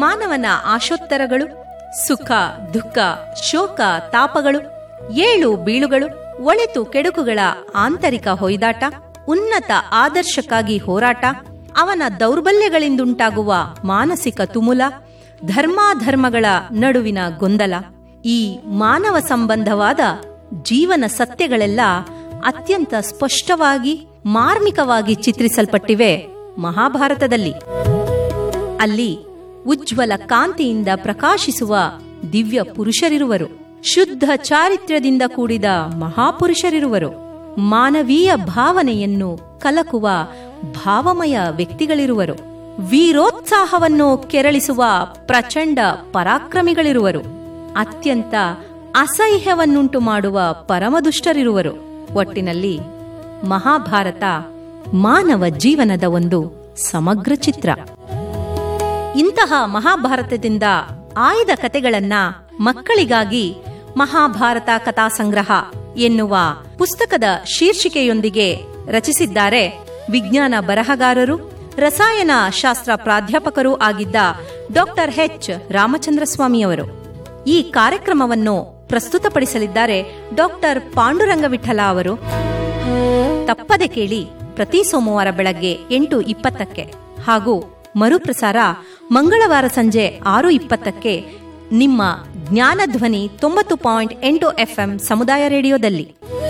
ಮಾನವನ ಆಶೋತ್ತರಗಳು ಸುಖ ದುಃಖ ಶೋಕ ತಾಪಗಳು ಏಳು ಬೀಳುಗಳು ಒಳಿತು ಕೆಡುಕುಗಳ ಆಂತರಿಕ ಹೊಯ್ದಾಟ ಉನ್ನತ ಆದರ್ಶಕ್ಕಾಗಿ ಹೋರಾಟ ಅವನ ದೌರ್ಬಲ್ಯಗಳಿಂದುಂಟಾಗುವ ಮಾನಸಿಕ ತುಮುಲ ಧರ್ಮಾಧರ್ಮಗಳ ನಡುವಿನ ಗೊಂದಲ ಈ ಮಾನವ ಸಂಬಂಧವಾದ ಜೀವನ ಸತ್ಯಗಳೆಲ್ಲ ಅತ್ಯಂತ ಸ್ಪಷ್ಟವಾಗಿ ಮಾರ್ಮಿಕವಾಗಿ ಚಿತ್ರಿಸಲ್ಪಟ್ಟಿವೆ ಮಹಾಭಾರತದಲ್ಲಿ ಅಲ್ಲಿ ಉಜ್ವಲ ಕಾಂತಿಯಿಂದ ಪ್ರಕಾಶಿಸುವ ದಿವ್ಯ ಪುರುಷರಿರುವರು ಶುದ್ಧ ಚಾರಿತ್ರ್ಯದಿಂದ ಕೂಡಿದ ಮಹಾಪುರುಷರಿರುವರು ಮಾನವೀಯ ಭಾವನೆಯನ್ನು ಕಲಕುವ ಭಾವಮಯ ವ್ಯಕ್ತಿಗಳಿರುವರು ವೀರೋತ್ಸಾಹವನ್ನು ಕೆರಳಿಸುವ ಪ್ರಚಂಡ ಪರಾಕ್ರಮಿಗಳಿರುವರು ಅತ್ಯಂತ ಅಸಹ್ಯವನ್ನುಂಟು ಮಾಡುವ ಪರಮದುಷ್ಟರಿರುವರು ಒಟ್ಟಿನಲ್ಲಿ ಮಹಾಭಾರತ ಮಾನವ ಜೀವನದ ಒಂದು ಸಮಗ್ರ ಚಿತ್ರ ಇಂತಹ ಮಹಾಭಾರತದಿಂದ ಆಯ್ದ ಕತೆಗಳನ್ನ ಮಕ್ಕಳಿಗಾಗಿ ಮಹಾಭಾರತ ಕಥಾಸಂಗ್ರಹ ಎನ್ನುವ ಪುಸ್ತಕದ ಶೀರ್ಷಿಕೆಯೊಂದಿಗೆ ರಚಿಸಿದ್ದಾರೆ ವಿಜ್ಞಾನ ಬರಹಗಾರರು ರಸಾಯನ ಶಾಸ್ತ್ರ ಪ್ರಾಧ್ಯಾಪಕರೂ ಆಗಿದ್ದ ಡಾಕ್ಟರ್ ಎಚ್ ರಾಮಚಂದ್ರ ಸ್ವಾಮಿಯವರು ಈ ಕಾರ್ಯಕ್ರಮವನ್ನು ಪ್ರಸ್ತುತಪಡಿಸಲಿದ್ದಾರೆ ಡಾಕ್ಟರ್ ಪಾಂಡುರಂಗವಿಠಲ ಅವರು ತಪ್ಪದೆ ಕೇಳಿ ಪ್ರತಿ ಸೋಮವಾರ ಬೆಳಗ್ಗೆ ಎಂಟು ಇಪ್ಪತ್ತಕ್ಕೆ ಹಾಗೂ ಮರುಪ್ರಸಾರ ಮಂಗಳವಾರ ಸಂಜೆ ಆರು ಇಪ್ಪತ್ತಕ್ಕೆ ನಿಮ್ಮ ಜ್ಞಾನಧ್ವನಿ ತೊಂಬತ್ತು ಪಾಯಿಂಟ್ ಎಂಟು ಎಫ್ಎಂ ಸಮುದಾಯ ರೇಡಿಯೋದಲ್ಲಿ